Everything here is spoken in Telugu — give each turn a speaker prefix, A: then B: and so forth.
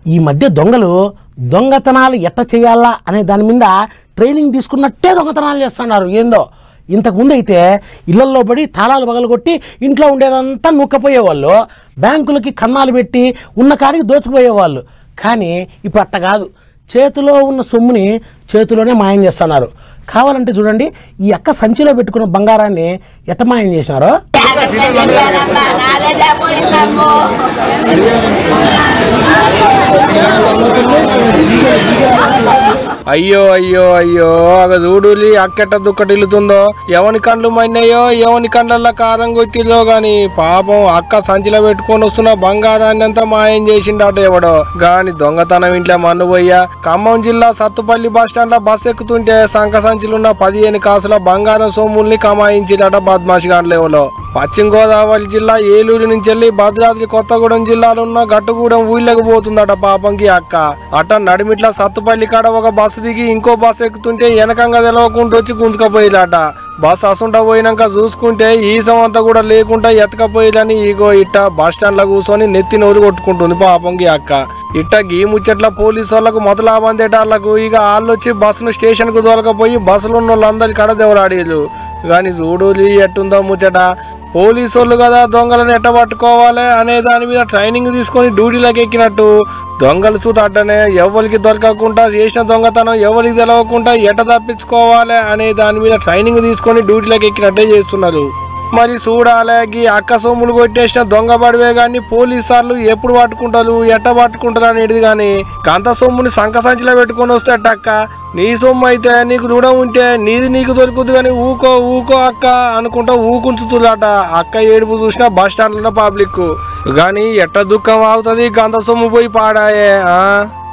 A: ఈ మధ్య దొంగలు దొంగతనాలు ఎట్ట చేయాలా అనే దాని మీద ట్రైనింగ్ తీసుకున్నట్టే దొంగతనాలు చేస్తున్నారు ఏందో ఇంతకుముందు అయితే ఇళ్లల్లో పడి తాళాలు పగలగొట్టి ఇంట్లో ఉండేదంతా నూక్కపోయేవాళ్ళు బ్యాంకులకి కన్నాలు పెట్టి ఉన్న కాడికి దోచుకుపోయేవాళ్ళు కానీ ఇప్పుడు అట్ట కాదు చేతిలో ఉన్న సొమ్ముని చేతిలోనే మాయం చేస్తున్నారు కావాలంటే చూడండి ఈ అక్క సంచిలో పెట్టుకున్న బంగారాన్ని ఎట్ట మాయం చేసినారో
B: నాదే పోయిందమ్మో
C: అయ్యో అయ్యో అయ్యో అగ చూడులి అక్కెట్ట దుక్కటిల్లుతుందో ఎవని కండ్లు మన్నాయో ఎవని కండ్లల్లో కారం కొట్టిలో గాని పాపం అక్క సంచిలో పెట్టుకొని వస్తున్న బంగారాన్ని అంతా మాయం చేసిండట ఎవడో గాని దొంగతనం ఇంట్లో మన్ను పోయ్యా ఖమ్మం జిల్లా సత్తుపల్లి బస్ స్టాండ్ లో బస్ ఎక్కుతుంటే సంక సంచులున్న పదిహేను కాసుల బంగారం సొమ్ముల్ని కమాయించిరట బద్మాషి గాండ్లేవలో పశ్చిమ గోదావరి జిల్లా ఏలూరు నుంచి వెళ్ళి భద్రాద్రి కొత్తగూడెం జిల్లాలో ఉన్న గట్టుగూడెం ఊళ్ళకి పోతుందట పాపంకి అక్క అట నడిమిట్ల సత్తుపల్లి కాడ ఒక బస్సు దిగి ఇంకో బస్సు ఎక్కుతుంటే వెనకంగా తెలవకుండా వచ్చి గుంజుకపోయిదట బస్ అసుంట పోయినాక చూసుకుంటే ఈసం అంతా కూడా లేకుండా ఎత్తకపోయిదని ఈగో ఇట్ట బస్ స్టాండ్ లో కూర్చొని నెత్తి నోరు కొట్టుకుంటుంది పాపంకి అక్క ఇట్ట గీ ముచ్చట్ల పోలీసు వాళ్ళకు మొదలాబందేటాళ్లకు ఇక వాళ్ళు వచ్చి బస్సును స్టేషన్ కు దొరకపోయి బస్సులో ఉన్న వాళ్ళందరి కడ దేవరాడేలు గాని చూడు ఎట్టుందో ముచ్చట పోలీసు వాళ్ళు కదా దొంగలను ఎట్ట పట్టుకోవాలి అనే దాని మీద ట్రైనింగ్ తీసుకొని డ్యూటీలోకి ఎక్కినట్టు దొంగలు సూత అట్టనే ఎవరికి దొరకకుండా చేసిన దొంగతనం ఎవరికి తెలవకుండా ఎట్ట తప్పించుకోవాలి అనే దాని మీద ట్రైనింగ్ తీసుకొని డ్యూటీలోకి ఎక్కినట్టే చేస్తున్నారు మరి చూడాలే గీ అక్క సొమ్ములు కొట్టేసిన దొంగ పడివే గాని పోలీసు సార్లు ఎప్పుడు పట్టుకుంటారు ఎట్ట పట్టుకుంటారు అనేది గాని కంత సొమ్ముని సంక సంచిలో పెట్టుకొని వస్తే అక్క నీ సొమ్ము అయితే నీకు రుణం ఉంటే నీది నీకు దొరుకుతుంది కానీ ఊకో ఊకో అక్క అనుకుంటా ఊకుంచుతుందట అక్క ఏడుపు చూసినా బస్ స్టాండ్ లో పబ్లిక్ కానీ ఎట్ట దుఃఖం ఆగుతుంది గంత సొమ్ము పోయి పాడాయే ఆ